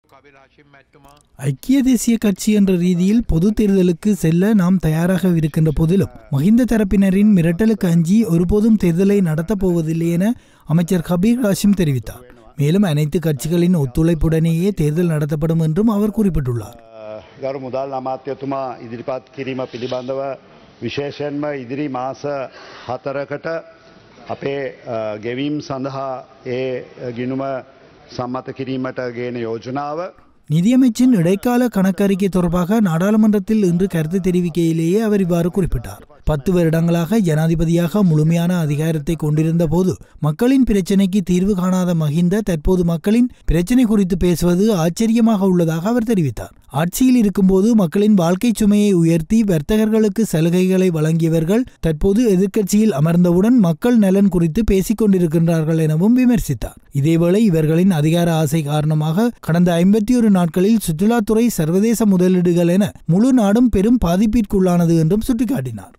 ஐக்கிய தேசிய கட்சி என்ற ரீதியில் பொது தேர்தலுக்கு செல்ல நாம் தயாராக இருக்கின்ற போதிலும் மஹிந்த தரப்பினரின் மிரட்டலுக்கு அஞ்சி ஒருபோதும் தேர்தலை நடத்தப் போவதில்லை என அமைச்சர் கபீர் ஹாஷிம் தெரிவித்தார் மேலும் அனைத்து கட்சிகளின் ஒத்துழைப்புடனேயே தேர்தல் நடத்தப்படும் என்றும் அவர் குறிப்பிட்டுள்ளார் ගරු මුදල් අමාත්‍යතුමා ඉදිරිපත් කිරීම පිළිබඳව විශේෂයෙන්ම ඉදිරි මාස හතරකට අපේ අ, ගෙවීම් සඳහා ඒ ගිනුම සම්මත කිරීමට ගේන යෝජනාව நிதியமைச்சின் இடைக்கால கணக்கறிக்கை தொடர்பாக நாடாளுமன்றத்தில் இன்று கருத்து தெரிவிக்கையிலேயே அவர் இவ்வாறு குறிப்பிட்டார் பத்து வருடங்களாக ஜனாதிபதியாக முழுமையான அதிகாரத்தை கொண்டிருந்த போது மக்களின் பிரச்சினைக்கு தீர்வு காணாத மஹிந்த தற்போது மக்களின் பிரச்சினை குறித்து பேசுவது ஆச்சரியமாக உள்ளதாக அவர் தெரிவித்தார் ஆட்சியில் இருக்கும்போது மக்களின் வாழ்க்கை சுமையை உயர்த்தி வர்த்தகர்களுக்கு சலுகைகளை வழங்கியவர்கள் தற்போது எதிர்க்கட்சியில் அமர்ந்தவுடன் மக்கள் நலன் குறித்து பேசிக் கொண்டிருக்கின்றார்கள் எனவும் விமர்சித்தார் இதேவேளை இவர்களின் அதிகார ஆசை காரணமாக கடந்த ஐம்பத்தி ஒரு நாட்களில் சுற்றுலாத்துறை சர்வதேச முதலீடுகள் என முழு நாடும் பெரும் பாதிப்பிற்குள்ளானது என்றும் சுட்டிக்காட்டினார்